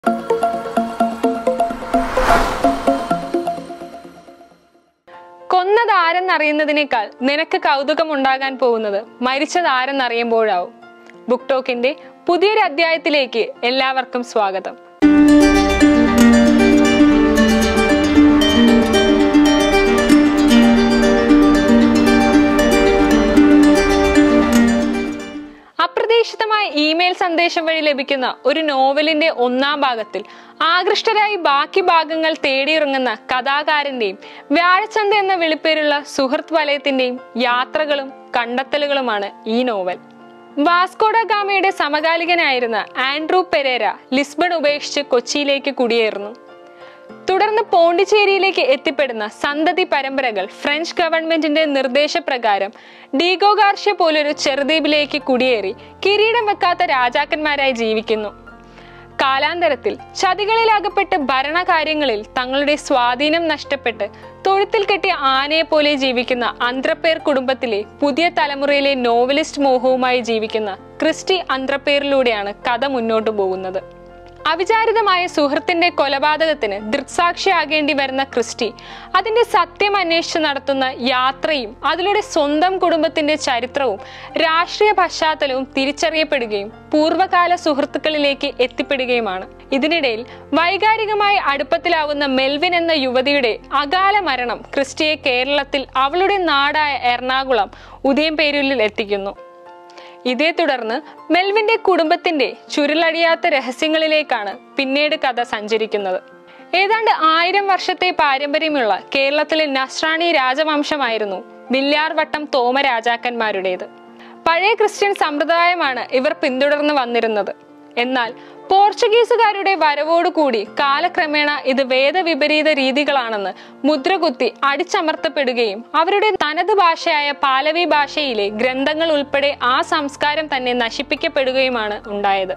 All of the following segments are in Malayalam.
കൊന്നത് ആരെന്നറിയുന്നതിനേക്കാൾ നിനക്ക് കൗതുകമുണ്ടാകാൻ പോകുന്നത് മരിച്ചത് ആരെന്നറിയുമ്പോഴാവും ബുക്ക് ടോക്കിന്റെ പുതിയൊരു അധ്യായത്തിലേക്ക് എല്ലാവർക്കും സ്വാഗതം അപ്രതീക്ഷിതമായ ഇമെയിൽ സന്ദേശം വഴി ലഭിക്കുന്ന ഒരു നോവലിന്റെ ഒന്നാം ഭാഗത്തിൽ ആകൃഷ്ടരായി ബാക്കി ഭാഗങ്ങൾ തേടിയിറങ്ങുന്ന കഥാകാരന്റെയും വ്യാഴച്ചന്ത എന്ന വിളിപ്പേരുള്ള സുഹൃത്ത് വലയത്തിന്റെയും യാത്രകളും കണ്ടെത്തലുകളുമാണ് ഈ നോവൽ വാസ്കോഡ ഗാമയുടെ സമകാലികനായിരുന്ന ആൻഡ്രൂ പെരേര ലിസ്ബൺ ഉപേക്ഷിച്ച് കൊച്ചിയിലേക്ക് കുടിയേറുന്നു തുടർന്ന് പോണ്ടിച്ചേരിയിലേക്ക് എത്തിപ്പെടുന്ന സന്തതി പരമ്പരകൾ ഫ്രഞ്ച് ഗവൺമെന്റിന്റെ നിർദ്ദേശപ്രകാരം ഡീഗോ ഗാർഷ്യ പോലൊരു ചെറുദ്വീപിലേക്ക് കുടിയേറി കിരീടം വെക്കാത്ത രാജാക്കന്മാരായി ജീവിക്കുന്നു കാലാന്തരത്തിൽ ചതികളിലകപ്പെട്ട് ഭരണകാര്യങ്ങളിൽ തങ്ങളുടെ സ്വാധീനം നഷ്ടപ്പെട്ട് തൊഴുത്തിൽ കെട്ടിയ ആനയെ പോലെ ജീവിക്കുന്ന അന്ത്രപ്പേർ കുടുംബത്തിലെ പുതിയ തലമുറയിലെ നോവലിസ്റ്റ് മോഹവുമായി ജീവിക്കുന്ന ക്രിസ്റ്റി അന്ത്രപ്പേരിലൂടെയാണ് കഥ മുന്നോട്ടു പോകുന്നത് അവിചാരിതമായ സുഹൃത്തിന്റെ കൊലപാതകത്തിന് ദൃക്സാക്ഷിയാകേണ്ടി വരുന്ന ക്രിസ്റ്റി അതിന്റെ സത്യം അന്വേഷിച്ച് നടത്തുന്ന യാത്രയും അതിലൂടെ സ്വന്തം കുടുംബത്തിന്റെ ചരിത്രവും രാഷ്ട്രീയ പശ്ചാത്തലവും തിരിച്ചറിയപ്പെടുകയും പൂർവ്വകാല സുഹൃത്തുക്കളിലേക്ക് എത്തിപ്പെടുകയുമാണ് ഇതിനിടയിൽ വൈകാരികമായി അടുപ്പത്തിലാവുന്ന മെൽവിൻ എന്ന യുവതിയുടെ അകാല മരണം ക്രിസ്റ്റിയെ കേരളത്തിൽ അവളുടെ നാടായ എറണാകുളം ഉദയംപേരൂരിൽ എത്തിക്കുന്നു ഇതേ തുടർന്ന് മെൽവിന്റെ കുടുംബത്തിന്റെ ചുരുളഴിയാത്ത രഹസ്യങ്ങളിലേക്കാണ് പിന്നീട് കഥ സഞ്ചരിക്കുന്നത് ഏതാണ്ട് ആയിരം വർഷത്തെ പാരമ്പര്യമുള്ള കേരളത്തിലെ നസ്രാണി രാജവംശമായിരുന്നു വില്യാർവട്ടം തോമ രാജാക്കന്മാരുടേത് പഴയ ക്രിസ്ത്യൻ സമ്പ്രദായമാണ് ഇവർ പിന്തുടർന്ന് വന്നിരുന്നത് എന്നാൽ പോർച്ചുഗീസുകാരുടെ വരവോടുകൂടി കാലക്രമേണ ഇത് വേദവിപരീത രീതികളാണെന്ന് മുദ്രകുത്തി അടിച്ചമർത്തപ്പെടുകയും അവരുടെ തനത് ഭാഷയായ പാലവി ഭാഷയിലെ ഗ്രന്ഥങ്ങൾ ഉൾപ്പെടെ ആ സംസ്കാരം തന്നെ നശിപ്പിക്കപ്പെടുകയുമാണ് ഉണ്ടായത്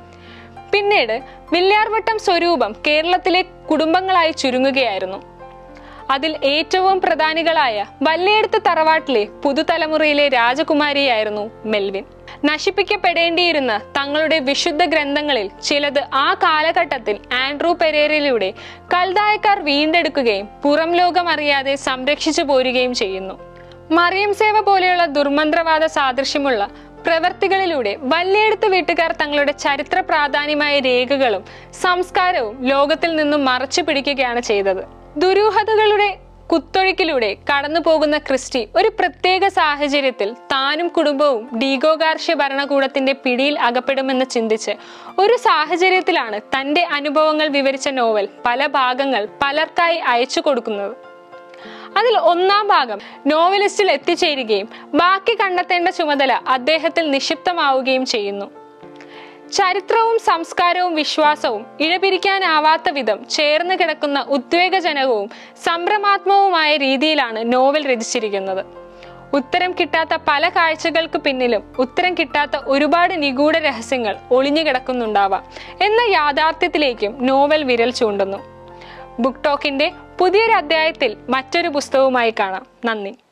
പിന്നീട് വില്യാർവട്ടം സ്വരൂപം കേരളത്തിലെ കുടുംബങ്ങളായി ചുരുങ്ങുകയായിരുന്നു അതിൽ ഏറ്റവും പ്രധാനികളായ വല്ലേടുത്ത് തറവാട്ടിലെ പുതുതലമുറയിലെ രാജകുമാരിയായിരുന്നു മെൽവിൻ നശിപ്പിക്കപ്പെടേണ്ടിയിരുന്ന തങ്ങളുടെ വിശുദ്ധ ഗ്രന്ഥങ്ങളിൽ ചിലത് ആ കാലഘട്ടത്തിൽ ആൻഡ്രൂ പെരേരയിലൂടെ കൽദായക്കാർ വീണ്ടെടുക്കുകയും പുറം ലോകം അറിയാതെ സംരക്ഷിച്ചു പോരുകയും ചെയ്യുന്നു മറിയം സേവ പോലെയുള്ള ദുർമന്ത്രവാദ സാദൃശ്യമുള്ള പ്രവർത്തികളിലൂടെ വല്യേടുത്ത് വീട്ടുകാർ തങ്ങളുടെ ചരിത്ര പ്രാധാന്യമായ രേഖകളും സംസ്കാരവും ലോകത്തിൽ നിന്നും മറച്ചു പിടിക്കുകയാണ് ചെയ്തത് ദുരൂഹതകളുടെ കുത്തൊഴുക്കിലൂടെ കടന്നു പോകുന്ന ക്രിസ്റ്റി ഒരു പ്രത്യേക സാഹചര്യത്തിൽ താനും കുടുംബവും ഡീഗോകാർഷ്യ ഭരണകൂടത്തിന്റെ പിടിയിൽ അകപ്പെടുമെന്ന് ചിന്തിച്ച് ഒരു സാഹചര്യത്തിലാണ് തന്റെ അനുഭവങ്ങൾ വിവരിച്ച നോവൽ പല ഭാഗങ്ങൾ പലർക്കായി അയച്ചു കൊടുക്കുന്നത് അതിൽ ഒന്നാം ഭാഗം നോവലിസ്റ്റിൽ എത്തിച്ചേരുകയും ബാക്കി കണ്ടെത്തേണ്ട ചുമതല അദ്ദേഹത്തിൽ നിക്ഷിപ്തമാവുകയും ചെയ്യുന്നു ചരിത്രവും സംസ്കാരവും വിശ്വാസവും ഇഴപിരിക്കാനാവാത്ത വിധം ചേർന്ന് കിടക്കുന്ന ഉദ്വേഗജനകവും സംഭ്രമാത്മകവുമായ രീതിയിലാണ് നോവൽ രചിച്ചിരിക്കുന്നത് ഉത്തരം കിട്ടാത്ത പല കാഴ്ചകൾക്ക് പിന്നിലും ഉത്തരം കിട്ടാത്ത ഒരുപാട് നിഗൂഢ രഹസ്യങ്ങൾ ഒളിഞ്ഞു കിടക്കുന്നുണ്ടാവാം എന്ന യാഥാർത്ഥ്യത്തിലേക്കും നോവൽ വിരൽ ചൂണ്ടുന്നു ബുക്ക് ടോക്കിന്റെ പുതിയൊരു അധ്യായത്തിൽ മറ്റൊരു പുസ്തകവുമായി കാണാം നന്ദി